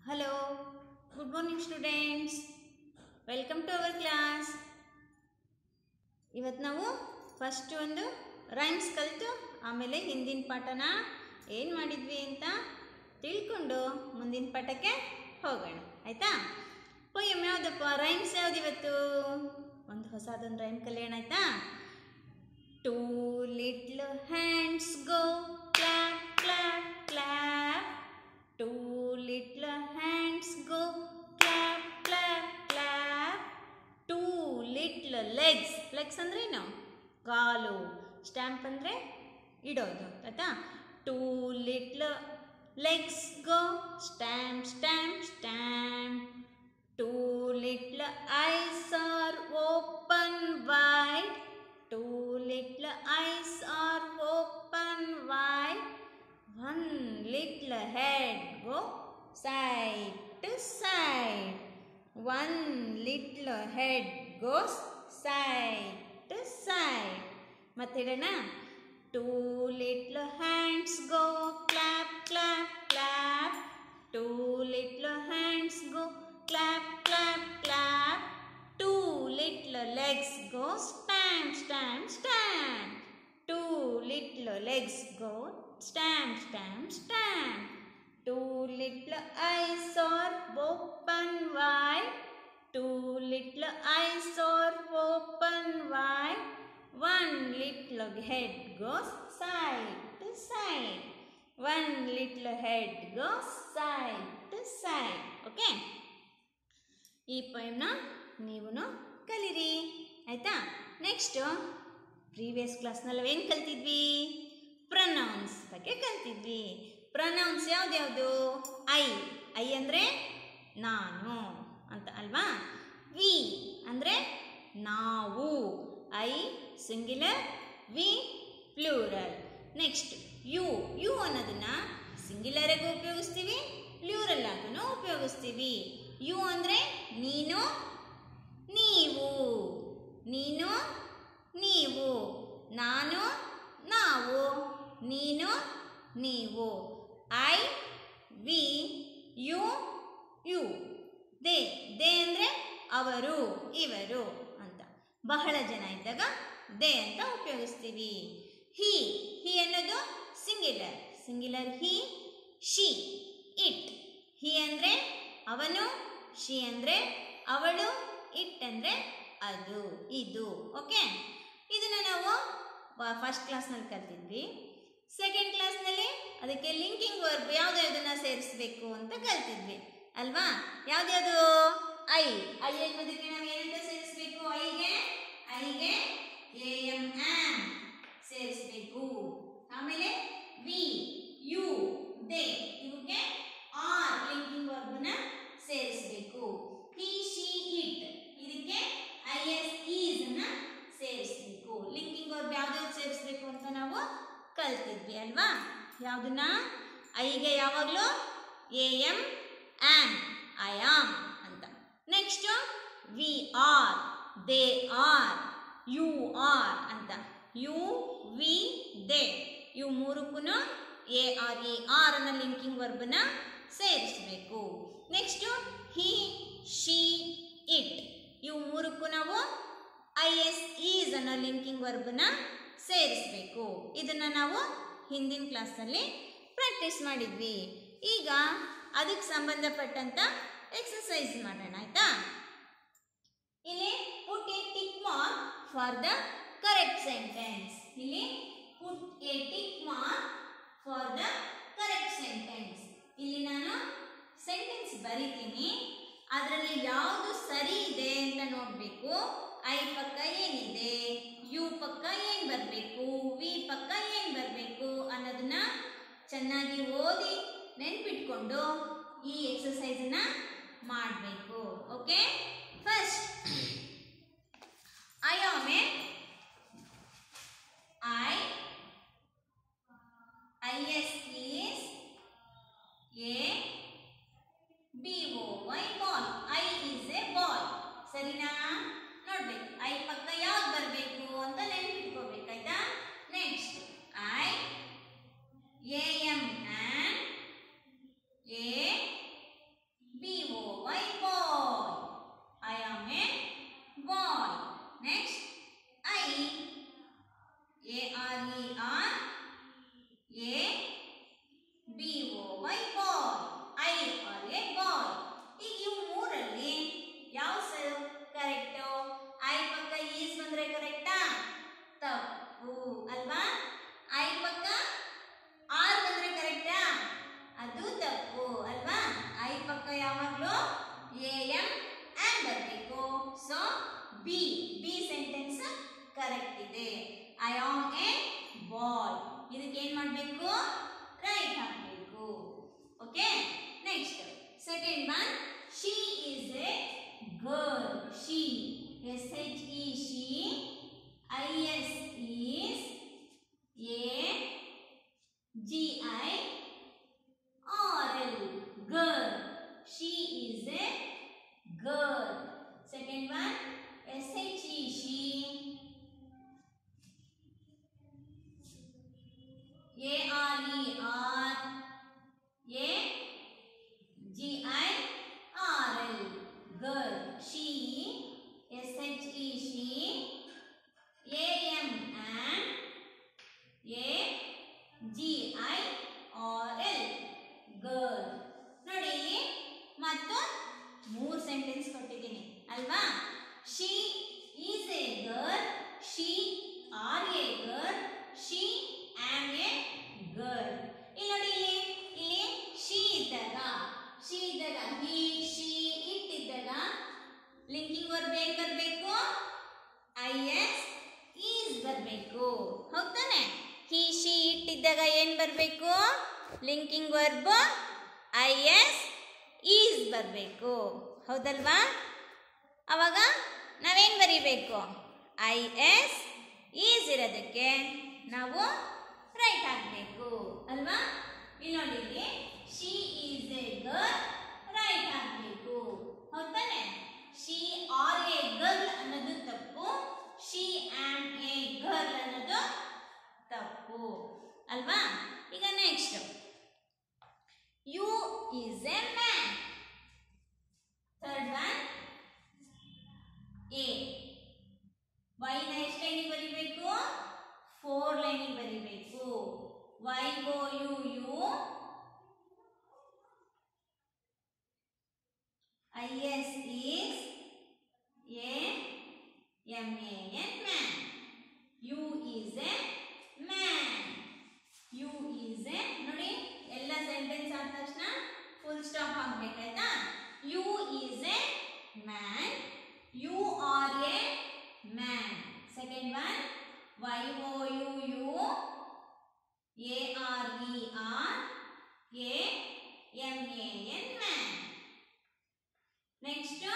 Hello, good morning students. Welcome to our class ಇವತ್ತು ನಾವು first ಒಂದು ರೈಮ್ಸ್ ಕಲಿತು ಆಮೇಲೆ ಹಿಂದಿನ ಪಾಠನ ಏನು ಮಾಡಿದ್ವಿ ಅಂತ ತಿಳ್ಕೊಂಡು ಮುಂದಿನ ಪಾಠಕ್ಕೆ ಹೋಗೋಣ ಆಯಿತಾ ಪೋಯಮ್ ಯಾವುದಪ್ಪ ರೈಮ್ಸ್ ಯಾವ್ದು ಇವತ್ತು ಒಂದು ಹೊಸದೊಂದು ರೈಮ್ ಕಲಿಯೋಣ ಆಯಿತಾ two little hands go clap clap clap two little hands go clap clap clap two little legs legs ಅಂದ್ರೆ ಏನು ಕಾಲು ಸ್ಟ್ಯಾಂಪ್ ಅಂದರೆ ಇಡೋದು ಆಯ್ತಾ two little legs go stamp stamp stamp two little eyes are open wide two little eyes are open wide one little head go side to side one little head goes side to side ಮತ್ತೆ ಹೇಳೋಣ two little hands go clap clap clap two little hands go clap clap clap two little legs go stamp stamp stamp Two little legs go stamp, stamp, stamp. Two little eyes are open wide. Two little eyes are open wide. One little head goes side to side. One little head goes side to side. Okay? ಈ ಪೊಯಮ್ನ ನೀವು ಕಲೀರಿ ಆಯ್ತಾ next previous ಕ್ಲಾಸ್ನಲ್ಲಿ ಏನು ಕಲ್ತಿದ್ವಿ pronouns ಬಗ್ಗೆ ಕಲ್ತಿದ್ವಿ pronouns ಯಾವ್ದ್ಯಾವುದು ಐ ಐ ಅಂದರೆ ನಾನು ಅಂತ ಅಲ್ವಾ ವಿ ಅಂದರೆ ನಾವು I singular we plural next you you ಅನ್ನೋದನ್ನ ಸಿಂಗ್ಯುಲರಾಗೂ ಉಪಯೋಗಿಸ್ತೀವಿ ಪ್ಲೂರಲ್ ಆಗೂ ಉಪಯೋಗಿಸ್ತೀವಿ ಯು ಅಂದರೆ ನೀನು ನೀವು ನೀನು ನೀವು ನಾನು ನಾವು ನೀನು ನೀವು I we you you they they ಅಂದರೆ ಅವರು ಇವರು ಅಂತ ಬಹಳ ಜನ ಇದ್ದಾಗ ದೇ ಅಂತ ಉಪಯೋಗಿಸ್ತೀವಿ ಹಿ ಹಿ ಅನ್ನೋದು singular singular he she it he ಅಂದರೆ ಅವನು ಶಿ ಅಂದರೆ ಅವಳು ಇಟ್ ಅಂದರೆ ಅದು ಇದು ಓಕೆ ಇದನ್ನು ನಾವು ಫಸ್ಟ್ ಕ್ಲಾಸ್ನಲ್ಲಿ ಕಲ್ತಿದ್ವಿ ಸೆಕೆಂಡ್ ಕ್ಲಾಸ್ನಲ್ಲಿ ಅದಕ್ಕೆ ಲಿಂಕಿಂಗ್ ವರ್ಬ್ ಯಾವುದ್ಯಾವುದನ್ನ ಸೇರಿಸ್ಬೇಕು ಅಂತ ಕಲ್ತಿದ್ವಿ ಅಲ್ವಾ ಯಾವ್ದ್ಯಾವುದು ಐ ಐ ಅನ್ನೋದಕ್ಕೆ ನಾವು ಏನಂತ ಸೇರಿಸ್ಬೇಕು ಐಗೆ ಐಗೆ ಎ ಎಂ ಆಮ್ ಸೇರಿಸ್ಬೇಕು ಆಮೇಲೆ ವಿ ಯು ದೇ ಇವಕ್ಕೆ ಆರ್ ಲಿಂಕಿಂಗ್ ವರ್ಬ್ನ ಸೇರಿಸ್ಬೇಕು ಹಿ ಶಿ ಇಟ್ ಇದಕ್ಕೆ ಐ ಎಸ್ ಈಸ್ ಅನ್ನ ಸೇರಿಸ್ಬೇಕು ಲಿಂಕಿಂಗ್ ವರ್ಬ್ ಯಾವ್ದಾವ್ದು ಸೇರಿಸ್ಬೇಕು ಅಂತ ನಾವು ಕಲ್ತಿದ್ವಿ ಅಲ್ವಾ ಯಾವುದನ್ನ ಐಗೆ ಯಾವಾಗಲೂ A M am I am ಅಂತ next we are they are you are ಅಂತ ಯು ವಿ ದೇ ಇವು ಮೂರಕ್ಕೂ ಎ ಆರ್ ಎ ಆರ್ ಅನ್ನೋ ಲಿಂಕಿಂಗ್ ವರ್ಬನ್ನ ಸೇರಿಸಬೇಕು ನೆಕ್ಸ್ಟು ಹಿ ಶಿ ಇಟ್ ಇವು ಮೂರಕ್ಕೂ ನಾವು ಐ ಎಸ್ ಈಸ್ ಅನ್ನೋ ಲಿಂಕಿಂಗ್ ವರ್ಬನ್ನ ಸೇರಿಸಬೇಕು ಇದನ್ನು ನಾವು ಹಿಂದಿನ ಕ್ಲಾಸಲ್ಲಿ ಪ್ರಾಕ್ಟೀಸ್ ಮಾಡಿದ್ವಿ ಈಗ ಅದಕ್ಕೆ ಸಂಬಂಧಪಟ್ಟಂತ ಎಕ್ಸಸೈಸ್ ಮಾಡೋಣ ಆಯ್ತಾ ಇಲ್ಲಿ put a tick mark for the correct sentence ಇಲ್ಲಿ put a tick mark for the correct sentence ಇಲ್ಲಿ ನಾನು ಸೆಂಟೆನ್ಸ್ ಬರಿತೀನಿ ಅದರಲ್ಲಿ ಯಾವುದು ಸರಿ ಇದೆ ಅಂತ ನೋಡಬೇಕು ಐ ಪಕ್ಕ ಏನಿದೆ ಯು ಪಕ್ಕ ಏನು ಬರಬೇಕು ವಿ ಪಕ್ಕ ಏನು ಬರಬೇಕು ಅನ್ನೋದನ್ನ ಚೆನ್ನಾಗಿ ಓದಿ ನೆನ್ಪಿಟ್ಕೊಂಡು ಈ ಎಕ್ಸಸೈಸನ್ನ ಮಾಡಬೇಕು okay first I am a I I S is a B O Y ball I is a ball ಸರಿನಾ ನೋಡ್ಬೇಕು ಐ ಪಕ್ಕ ಯಾವ್ದು ಬರಬೇಕು ಅಂತ ನೆನ್ಪಿಟ್ಕೋಬೇಕಾಯ್ತಾ next I A M and A H is she, I S is A, G I R L girl. She is a girl. Second one S H E she. A R E R A G I R L girl. She S H E she A M and A G I R L girl. ನೋಡಿ ಇಲ್ಲಿ ಮತ್ತು ಮೂರು sentence ಕೊಟ್ಟಿದ್ದೀನಿ ಅಲ್ವಾ she is a girl she are a girl she am a girl ಇಲ್ಲಿ ನೋಡಿ ಇಲ್ಲಿ ಇಲ್ಲಿ ಶಿ ಇದ್ದಾಗ ಶಿ ಇದ್ದಾಗ ಹಿ ಶಿ ಇಟ್ ಇದ್ದಾಗ ಲಿಂಕಿಂಗ್ ವರ್ಬ್ ಏನ್ ಬರಬೇಕು ಐ ಎಸ್ ಈಸ್ ಬರಬೇಕು ಹೌದಾನೆ ಹಿ ಶಿ ಇಟ್ ಇದ್ದಾಗ ಏನ್ ಬರಬೇಕು linking verb I S is ಬರಬೇಕು ಹೌದಲ್ವಾ ಅವಾಗ ನಾವೇನು ಬರಿಬೇಕು ಐ ಎಸ್ ಈಸ್ ಇರೋದಕ್ಕೆ ನಾವು ರೈಟ್ ಹಾಕಬೇಕು ಅಲ್ವಾ ಇಲ್ಲಿ ನೋಡಿ ಇಲ್ಲಿ she is a girl right ಹಾಕಬೇಕು ಹೌದಾನೆ ಶಿ ಆರ್ ಎ ಗರ್ಲ್ ಅನ್ನೋದು ತಪ್ಪು ಶಿ ಆಮ್ ಎ ಗರ್ಲ್ ಅನ್ನೋದು ತಪ್ಪು ಅಲ್ವಾ ಈಗ next you is a man third one A ವೈನ ಎಷ್ಟು ಲೈನಿಗೆ ಬರಿಬೇಕು ಫೋರ್ ಲೈನಿಗೆ ಬರಿಬೇಕು Y O U you I S is A M A N man you is a man you is a ನೋಡಿ ಎಲ್ಲ ಸೆಂಟೆನ್ಸ್ ಆದ ತಕ್ಷಣ ಫುಲ್ ಸ್ಟಾಪ್ ಹಾಕ್ಬೇಕಾಯ್ತಾ you is a man you are a man second one Y O U you A R E are A M A N man next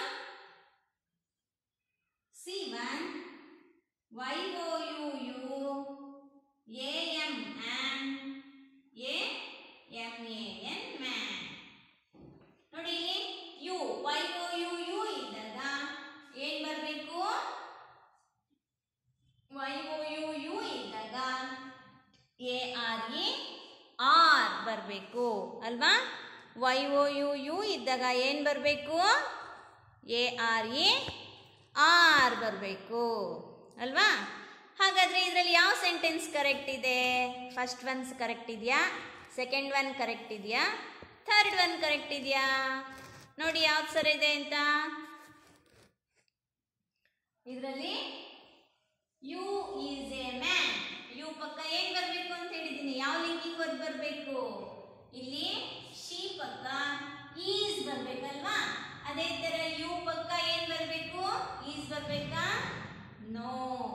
C one Y O U you A M am A M A N man ನೋಡಿ ಇಲ್ಲಿ you Y O U you ಇದ್ದಾಗ ಏನ್ ಬರಬೇಕು Y O U you ಇದ್ದಾಗ A R E R ಬರಬೇಕು ಅಲ್ವಾ Y O U you ಇದ್ದಾಗ ಏನು ಬರಬೇಕು ಎ ಆರ್ ಇ ಆರ್ ಬರಬೇಕು ಅಲ್ವಾ ಹಾಗಾದರೆ ಇದರಲ್ಲಿ ಯಾವ ಸೆಂಟೆನ್ಸ್ ಕರೆಕ್ಟ್ ಇದೆ ಫಸ್ಟ್ ಒನ್ಸ್ ಕರೆಕ್ಟ್ ಇದೆಯಾ ಸೆಕೆಂಡ್ ಒನ್ ಕರೆಕ್ಟ್ ಇದೆಯಾ ಥರ್ಡ್ ಒನ್ ಕರೆಕ್ಟ್ ಇದೆಯಾ ನೋಡಿ ಯಾವ್ದು ಸರಿ ಇದೆ ಅಂತ ಇದರಲ್ಲಿ you is a man you ಪಕ್ಕ ಏನ್ ಬರಬೇಕು ಅಂತ ಹೇಳಿದ್ದೀನಿ ಯಾವ ಲಿಂಕಿಂಗ್ ವರ್ಡ್ ಬರಬೇಕು ಇಲ್ಲಿ ಶಿ ಪಕ್ಕ ಈಸ್ ಬರ್ಬೇಕಲ್ವಾ ಅದೇ ತರ ಯು ಪಕ್ಕ ಏನ್ ಬರಬೇಕು ಈಸ್ ಬರ್ಬೇಕಾ ನೋ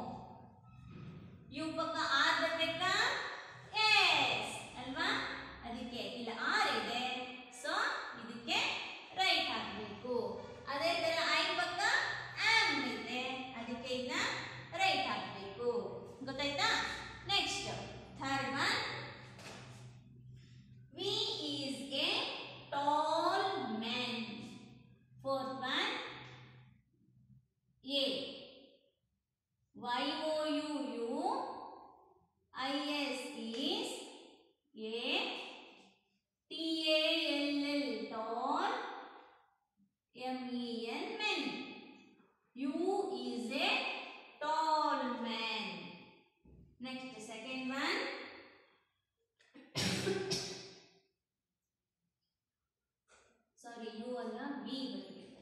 ಯು ಪಕ್ಕ ಆರ್ ಬರ್ಬೇಕಾ ಎಸ್ ಅಲ್ವಾ ಅದಕ್ಕೆ ಇಲ್ಲ ಆರ್ ಇದೆ ಸೊ ಇದಕ್ಕೆ ರೈಟ್ ಹಾಕಬೇಕು ಅದೇ ತರ ಐ ಪಕ್ಕ ಆಮ್ ಇದೆ ಅದಕ್ಕೆ ಇದನ್ನ ರೈಟ್ ಹಾಕಬೇಕು ಗೊತ್ತಾಯ್ತಾ next third one we is a tall man fourth one A Y O U you I S is A T A L L tall M E N men you is a tall man next second one sorry you ಅಲ್ಲ we ಬರಬೇಕು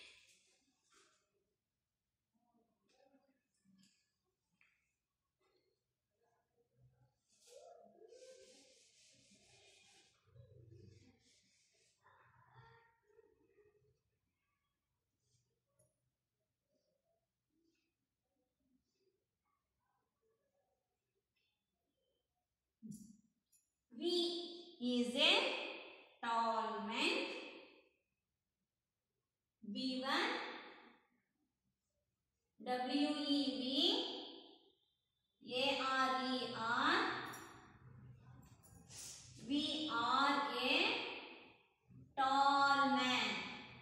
V is a tall man. V1 W E we A R E are we are a tall man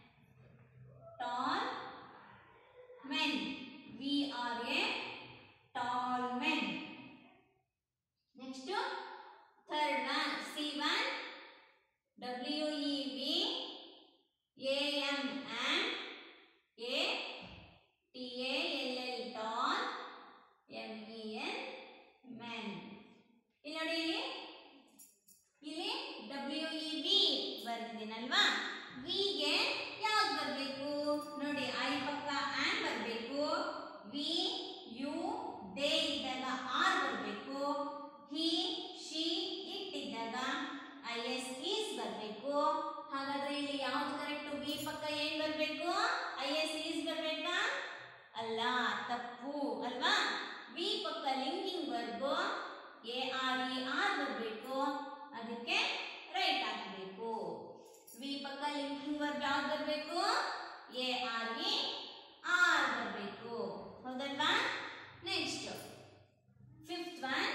tall men we are a tall men next third one C one W E we A M and A T A L L tall M E N men ಇಲ್ಲಿ ನೋಡಿ ಇಲ್ಲಿ ಇಲ್ಲಿ W E we ಬರ್ದಿದ್ದೀನಲ್ವಾ ವಿಗೆ ಯಾವ್ದು ಬರಬೇಕು ನೋಡಿ I ಪಕ್ಕ ಆನ್ ಬರಬೇಕು ವಿ ಯು ದೇ ಇದ್ದಾಗ ಆರ್ ಬರಬೇಕು ಹಿ ಶಿ ಇಟ್ ಇದ್ದಾಗ ಐ ಎಸ್ ಈಸ್ ಬರಬೇಕು ಹಾಗಾದ್ರೆ ಇಲ್ಲಿ ಯಾವ್ದು ಕರೆಕ್ಟ್ ವಿ ಪಕ್ಕ ಏನ್ ಬರಬೇಕು ಐ ಎಸ್ ಈಸ್ ಬರಬೇಕಾ ಅಲ್ಲ ತಪ್ಪು ಅಲ್ವಾ ವಿ ಪಕ್ಕ linking verb A R E R ಬರಬೇಕು ಅದಕ್ಕೆ ರೈಟ್ ಹಾಕಬೇಕು ವಿ ಪಕ್ಕ ಲಿಂಕಿಂಗ್ ವರ್ಬ್ ಯಾವ್ದು ಬರಬೇಕು ಎ ಆರ್ ಇ ಆರ್ ಬರಬೇಕು ಹೌದಲ್ವಾ next fifth one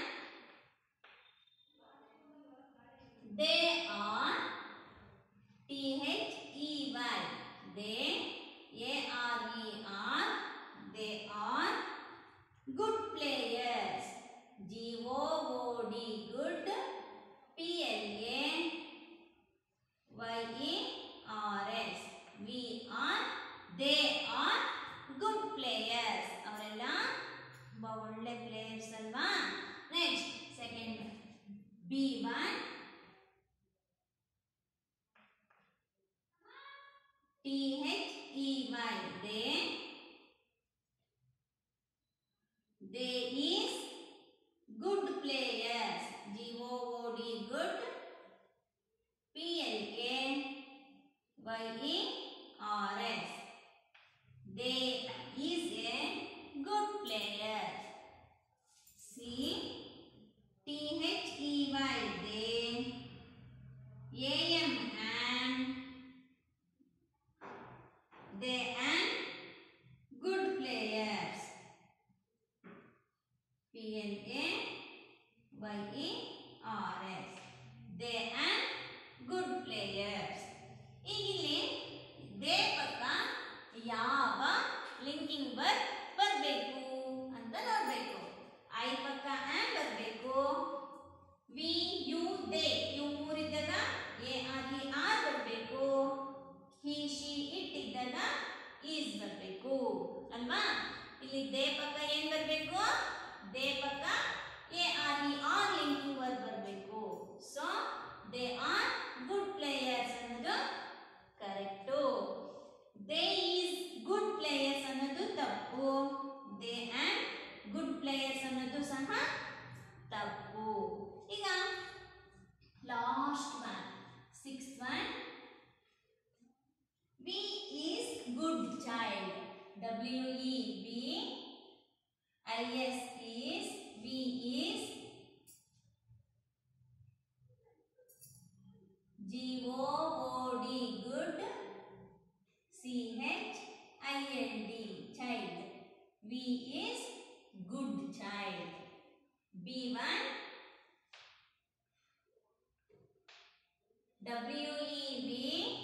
they are T H E Y they A R E are they are good players G O O D good P L A Y E R S we are they are good players ಅವರೆಲ್ಲ ತುಂಬ ಒಳ್ಳೆ players ಅಲ್ವಾ next second B one T H E Y they they is good players G O O D good P L A Y E R S they is a good player C T H E Y they A M and they and good players P L A Y E R S they and good players ಈಗ ಇಲ್ಲಿ they ಪಕ್ಕ ಯಾವ linking word ಬರಬೇಕು ಅಂತ ನೋಡಬೇಕು I ಪಕ್ಕ an ಬರಬೇಕು we you they ಇವು ಮೂರಿದ್ದಾಗ ಎ ಆರ್ ಇ ಆರ್ ಬರಬೇಕು ಹಿ ಶಿ ಇಟ್ ಇದ್ದಾಗ ಈಸ್ ಬರಬೇಕು ಅಲ್ವಾ ಇಲ್ಲಿ ದೇ ಪಕ್ಕ ಏನ್ ಬರಬೇಕು ದೇ ಪಕ್ಕ A R E are linking word ಬರಬೇಕು so they are good players ಅನ್ನೋದು correct they is good players ಅನ್ನೋದು ತಪ್ಪು ದೇ ಆ್ಯಂಡ್ ಗುಡ್ ಪ್ಲೇಯರ್ಸ್ ಅನ್ನೋದು ಸಹ ತಪ್ಪು ಈಗ last one six one we is good child W E B I S is we is G O O D good C H I L D child we is good child B one W E B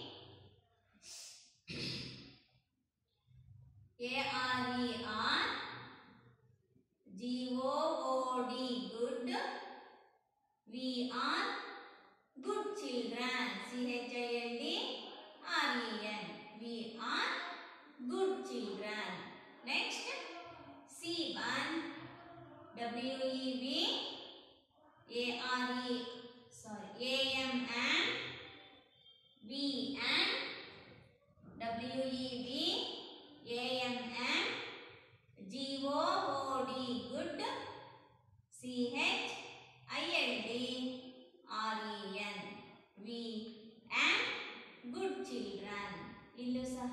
A R E are G O O D good we are good children C H I L D R E N we are good children next C one W E we A R E sorry A M and we and W E we A M and G O O D good C H I L D R E N we and good children ಇಲ್ಲೂ ಸಹ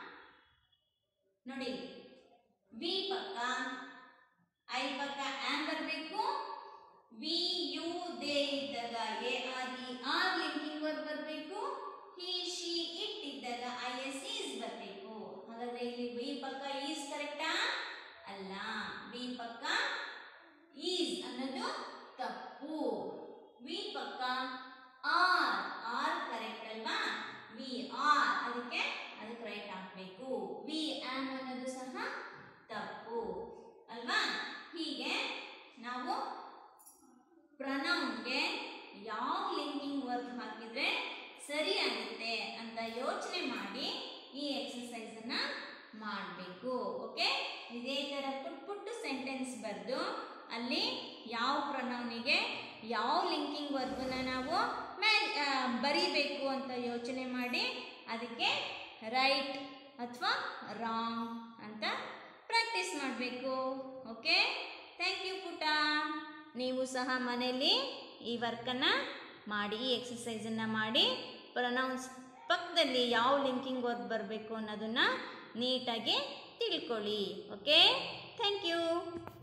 ನೋಡಿ we ಪಕ್ಕ I ಪಕ್ಕ am ಬರಬೇಕು we you they ಇದ್ದಾಗ A R E are linking word ಬರಬೇಕು he she it ಇದ್ದಾಗ I S is ಬರಬೇಕು ಹಾಗಾದ್ರೆ ಇಲ್ಲಿ ವಿ ಪಕ್ಕ ಈಸ್ ಕರೆಕ್ಟಾ ಅಲ್ಲ ವಿ ಪಕ್ಕ ಈಸ್ ಅನ್ನೋದು ತಪ್ಪು ವಿ ಪಕ್ಕ ಆರ್ ಆರ್ ಕರೆಕ್ಟ್ ಅಲ್ವಾ ವಿ ಆರ್ ಅದಕ್ಕೆ ಅದಕ್ಕೆ ರೈಟ್ ಹಾಕ್ಬೇಕು ವಿ ಆಮ್ ಅನ್ನೋದು ಸಹ ತಪ್ಪು ಅಲ್ವಾ ಹೀಗೆ ನಾವು ಪ್ರನೌನ್ಗೆ ಯಾವ ಲಿಂಕಿಂಗ್ ವರ್ಕ್ ಹಾಕಿದ್ರೆ ಸರಿ ಆಗುತ್ತೆ ಅಂತ ಯೋಚನೆ ಮಾಡಿ ಈ ಎಕ್ಸಸೈಸ್ ಅನ್ನ ಮಾಡಬೇಕು ಓಕೆ ಇದೇ ಥರ ಪುಟ್ ಪುಟ್ಟು ಸೆಂಟೆನ್ಸ್ ಬರೆದು ಅಲ್ಲಿ ಯಾವ ಪ್ರನೌನಿಗೆ ಯಾವ ಲಿಂಕಿಂಗ್ ವರ್ಗನ್ನ ನಾವು ಮೇ ಆ, ಬರಿಬೇಕು ಅಂತ ಯೋಚನೆ ಮಾಡಿ ಅದಕ್ಕೆ ರೈಟ್ ಅಥವಾ ರಾಂಗ್ ಅಂತ ಪ್ರಾಕ್ಟೀಸ್ ಮಾಡಬೇಕು ಓಕೆ ಥ್ಯಾಂಕ್ ಯು ಪುಟ ನೀವು ಸಹ ಮನೆಯಲ್ಲಿ ಈ ವರ್ಕನ್ನು ಮಾಡಿ ಈ ಎಕ್ಸಸೈಸನ್ನು ಮಾಡಿ ಪ್ರೊನೌನ್ಸ್ ಪಕ್ಕದಲ್ಲಿ ಯಾವ ಲಿಂಕಿಂಗ್ ವರ್ಕ್ ಬರಬೇಕು ಅನ್ನೋದನ್ನು ನೀಟಾಗಿ ತಿಳ್ಕೊಳ್ಳಿ ಓಕೆ ಥ್ಯಾಂಕ್ ಯು